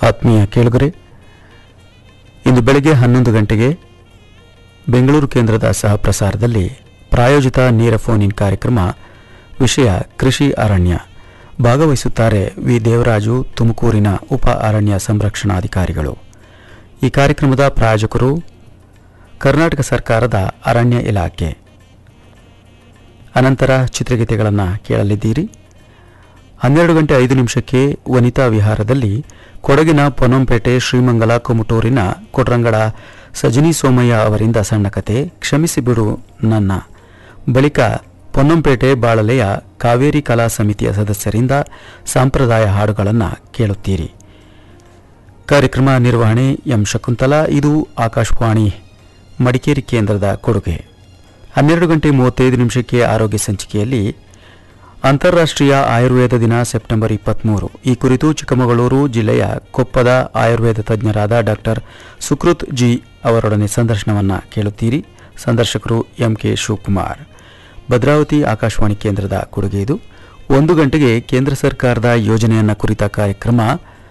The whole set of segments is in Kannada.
ಆತ್ಮೀಯ ಕೇಳುಗರೆ ಇಂದು ಬೆಳಗ್ಗೆ ಹನ್ನೊಂದು ಗಂಟೆಗೆ ಬೆಂಗಳೂರು ಕೇಂದ್ರದ ಸಹ ಪ್ರಸಾರದಲ್ಲಿ ಪ್ರಾಯೋಜಿತ ನೇರ ಫೋನ್ ಇನ್ ಕಾರ್ಯಕ್ರಮ ವಿಷಯ ಕೃಷಿ ಅರಣ್ಯ ಭಾಗವಹಿಸುತ್ತಾರೆ ವಿ ದೇವರಾಜು ತುಮಕೂರಿನ ಉಪ ಅರಣ್ಯ ಸಂರಕ್ಷಣಾಧಿಕಾರಿಗಳು ಈ ಕಾರ್ಯಕ್ರಮದ ಪ್ರಾಯೋಜಕರು ಕರ್ನಾಟಕ ಸರ್ಕಾರದ ಅರಣ್ಯ ಇಲಾಖೆ ಅನಂತರ ಚಿತ್ರಗೀತೆಗಳನ್ನು ಕೇಳಲಿದ್ದೀರಿ ಹನ್ನೆರಡು ಗಂಟೆ ಐದು ನಿಮಿಷಕ್ಕೆ ವನಿತಾ ವಿಹಾರದಲ್ಲಿ ಕೊಡಗಿನ ಪೊನ್ನಂಪೇಟೆ ಶ್ರೀಮಂಗಲ ಕುಮಟೂರಿನ ಕೊಟ್ರಂಗಡ ಸಜನಿ ಸೋಮಯ್ಯ ಅವರಿಂದ ಸಣ್ಣ ಕತೆ ಕ್ಷಮಿಸಿ ಬಿಡು ನನ್ನ ಬಳಿಕ ಪೊನ್ನಂಪೇಟೆ ಬಾಳಲೆಯ ಕಾವೇರಿ ಕಲಾ ಸಮಿತಿಯ ಸದಸ್ಯರಿಂದ ಸಾಂಪ್ರದಾಯ ಹಾಡುಗಳನ್ನು ಕೇಳುತ್ತೀರಿ ಕಾರ್ಯಕ್ರಮ ನಿರ್ವಹಣೆ ಎಂ ಶಕುಂತಲಾ ಇದು ಆಕಾಶವಾಣಿ ಮಡಿಕೇರಿ ಕೇಂದ್ರದ ಕೊಡುಗೆ ಹನ್ನೆರಡು ಗಂಟೆ ಮೂವತ್ತೈದು ನಿಮಿಷಕ್ಕೆ ಆರೋಗ್ಯ ಸಂಚಿಕೆಯಲ್ಲಿ ಅಂತಾರಾಷ್ಟ್ರೀಯ ಆಯುರ್ವೇದ ದಿನ ಸೆಪ್ಟೆಂಬರ್ ಇಪ್ಪತ್ತ್ಮೂರು ಈ ಕುರಿತು ಚಿಕ್ಕಮಗಳೂರು ಜಿಲ್ಲೆಯ ಕೊಪ್ಪದ ಆಯುರ್ವೇದ ತಜ್ಞರಾದ ಡಾಕ್ಟರ್ ಸುಕೃತ್ ಜಿ ಅವರೊಡನೆ ಸಂದರ್ಶನವನ್ನು ಕೇಳುತ್ತೀರಿ ಸಂದರ್ಶಕರು ಎಂ ಕೆ ಶಿವಕುಮಾರ್ ಭದ್ರಾವತಿ ಆಕಾಶವಾಣಿ ಕೇಂದ್ರದ ಕೊಡುಗೆ ಇದು ಒಂದು ಗಂಟೆಗೆ ಕೇಂದ್ರ ಸರ್ಕಾರದ ಯೋಜನೆಯನ್ನು ಕುರಿತ ಕಾರ್ಯಕ್ರಮ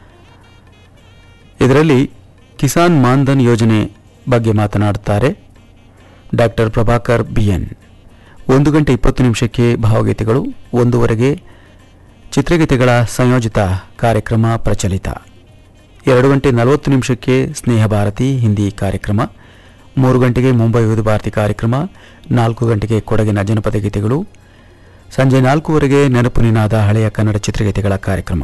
ಇದರಲ್ಲಿ ಕಿಸಾನ್ ಮಾನ್ಧನ್ ಯೋಜನೆ ಬಗ್ಗೆ ಮಾತನಾಡುತ್ತಾರೆ ಡಾಕ್ಟರ್ ಪ್ರಭಾಕರ್ ಬಿಎನ್ ಒಂದು ಗಂಟೆ ಇಪ್ಪತ್ತು ನಿಮಿಷಕ್ಕೆ ಭಾವಗೀತೆಗಳು ಒಂದೂವರೆಗೆ ಚಿತ್ರಗೀತೆಗಳ ಸಂಯೋಜಿತ ಕಾರ್ಯಕ್ರಮ ಪ್ರಚಲಿತ ಎರಡು ಗಂಟೆ ನಲವತ್ತು ನಿಮಿಷಕ್ಕೆ ಸ್ನೇಹ ಭಾರತಿ ಹಿಂದಿ ಕಾರ್ಯಕ್ರಮ ಮೂರು ಗಂಟೆಗೆ ಮುಂಬೈ ವಿವಿಧ ಭಾರತಿ ಕಾರ್ಯಕ್ರಮ ನಾಲ್ಕು ಗಂಟೆಗೆ ಕೊಡಗಿನ ಜನಪದ ಗೀತೆಗಳು ಸಂಜೆ ನಾಲ್ಕೂವರೆಗೆ ನೆನಪು ನಿನಾದ ಹಳೆಯ ಕನ್ನಡ ಚಿತ್ರಗೀತೆಗಳ ಕಾರ್ಯಕ್ರಮ